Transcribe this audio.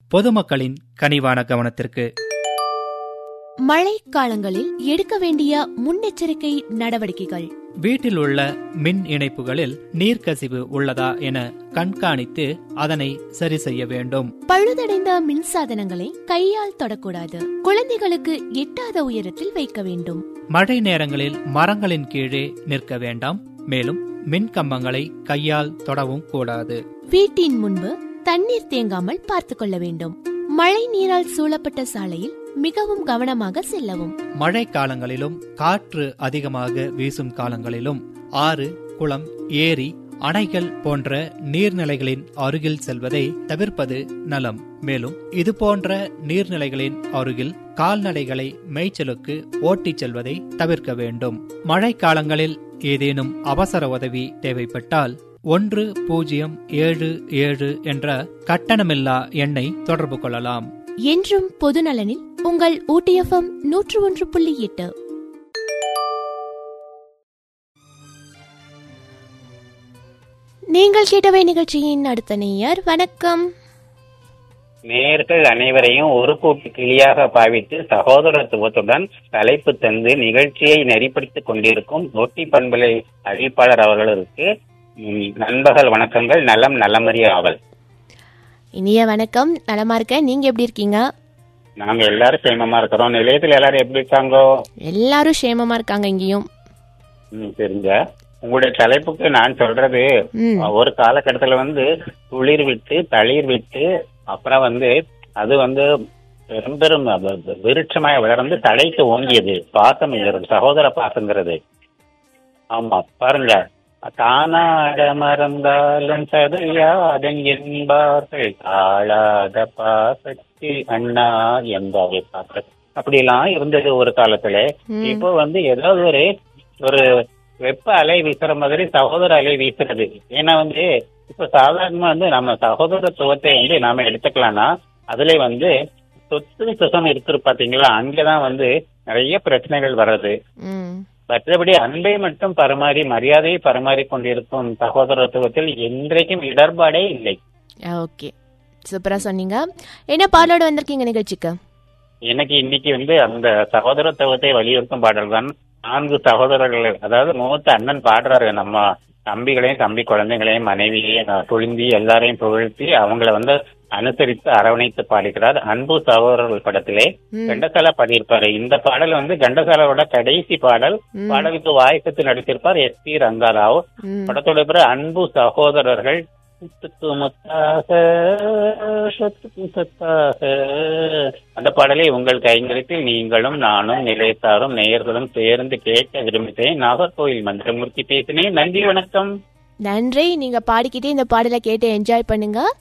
பொதுமக்களின் கனிவான கவனத்திற்கு மழை காலங்களில் எடுக்க வேண்டிய முன்னெச்சரிக்கை நடவடிக்கைகள் வீட்டில் உள்ள மின் இணைப்புகளில் நீர்க்கசிவு உள்ளதா என கண்காணித்து அதனை சரி செய்ய வேண்டும் பழுதடைந்த மின்சாதனங்களை கையால் தொடக்கூடாது குழந்தைகளுக்கு எட்டாத உயரத்தில் வைக்க வேண்டும் மழை நேரங்களில் மரங்களின் கீழே நிற்க வேண்டாம் மேலும் மின் கம்பங்களை கையால் தொடவும் கூடாது வீட்டின் முன்பு தண்ணீர் தேங்காமல் பார்த்துக் கொள்ள வேண்டும் மழை நீரால் சூழப்பட்ட சாலையில் மிகவும் கவனமாக செல்லவும் மழை காலங்களிலும் காற்று அதிகமாக வீசும் காலங்களிலும் ஆறு குளம் ஏரி அணைகள் போன்ற நீர்நிலைகளின் அருகில் செல்வதை தவிர்ப்பது நலம் மேலும் இது போன்ற நீர்நிலைகளின் அருகில் கால்நடைகளை மேய்ச்சலுக்கு ஓட்டிச் செல்வதை தவிர்க்க வேண்டும் மழை காலங்களில் ஏதேனும் அவசர உதவி தேவைப்பட்டால் ஒன்று பூஜ்ஜியம் ஏழு ஏழு என்ற கட்டணமில்லா எண்ணை தொடர்பு கொள்ளலாம் என்றும் பொதுநலனில் உங்கள் ஊட்டியஃபம் நூற்று ஒன்று புள்ளி எட்டு நீங்கள் கேட்டவை நிகழ்ச்சியின் அடுத்த நேயர் வணக்கம் நேர்கள் அனைவரையும் ஒரு கூட்டு கிளியாக பாவித்து சகோதரத்துவத்துடன் தலைப்பு தந்து நிகழ்ச்சியை நெறிப்படுத்திக் கொண்டிருக்கும் ஒட்டி பண்பலை அறிவிப்பாளர் அவர்களுக்கு ம், நண்பகல் வணக்கங்கள் நலம் நலமறிய ஆவல் இனிய வணக்கம் நலமா இருக்க நீங்க எப்படி இருக்கீங்க நாங்க எல்லாரும் சேமமா இருக்கிறோம் நிலையத்தில் எல்லாரும் எப்படி இருக்காங்கோ எல்லாரும் சேமமா இருக்காங்க இங்கேயும் ம், தெரிஞ்ச உங்களுடைய தலைப்புக்கு நான் சொல்றது ம் ஒரு காலகட்டத்துல வந்து துளிர் விட்டு தளிர் விட்டு அப்புறம் வந்து அது வந்து பெரும் பெரும் வ- வ- விருட்சமாய் வளர்ந்து தழைத்து ஓங்கியது பாசம் என்கிறது சகோதர பாசங்கிறது ஆமா பாருங்க தானாட மறந்தாலும் சதையாதன் என்பார்கள் தாழாத பாசத்தில் அண்ணா என்பாவை பாச அப்படிலாம் இருந்தது ஒரு காலத்துல ம். இப்போ வந்து ஏதாவது ஒரு ஒரு வெப்ப அலை வீசுற மாதிரி சகோதர அலை வீசுறது ஏன்னா வந்து இப்ப சாதாரணமா வந்து நம்ம சகோதரத்துவத்தை வந்து நாம எடுத்துக்கலாம்னா அதுல வந்து சொத்து சுகம் இருக்குது பாத்தீங்களா அங்கதான் வந்து நிறைய பிரச்சனைகள் வர்றது ம் மற்றபடி அன்பை மட்டும் பரிமாறி மரியாதையை பரிமாறி கொண்டிருக்கும் சகோதரத்துவத்தில் என்றைக்கும் இடர்பாடே இல்லை ஓகே சூப்பரா சொன்னீங்க என்ன பாடலோட வந்திருக்கீங்க நிகழ்ச்சிக்கு எனக்கு இன்னைக்கு வந்து அந்த சகோதரத்துவத்தை வலியுறுத்தும் பாடல் தான் நான்கு சகோதரர்கள் அதாவது மூத்த அண்ணன் பாடுறாரு நம்ம தம்பிகளையும் தம்பி குழந்தைகளையும் மனைவியையும் துளிந்தி எல்லாரையும் புகழ்த்தி அவங்கள வந்து அனுசரித்து அரவணைத்து பாடுகிறார் அன்பு சகோதரர்கள் படத்திலே ம். கண்டசாலா பாடியிருப்பாரு இந்த பாடல் வந்து கண்டசாலாவோட கடைசி பாடல் ம். பாடலுக்கு வாய்க்கத்து நடித்திருப்பார் எஸ் பி ரங்காராவ் ம். படத்தோட பேரு அன்பு சகோதரர்கள் முத்துக்கு முத்தாக சொத்துக்கு சொத்தாக அந்த பாடலை உங்கள் கைங்கரிப்பில் நீங்களும் நானும் நிலையத்தாரும் நேயர்களும் சேர்ந்து கேட்க விரும்புகிறேன் நாகர்கோவில் மந்திரமூர்த்தி பேசினேன் நன்றி வணக்கம் நன்றி நீங்க பாடிக்கிட்டே இந்த பாடலை கேட்டு என்ஜாய் பண்ணுங்க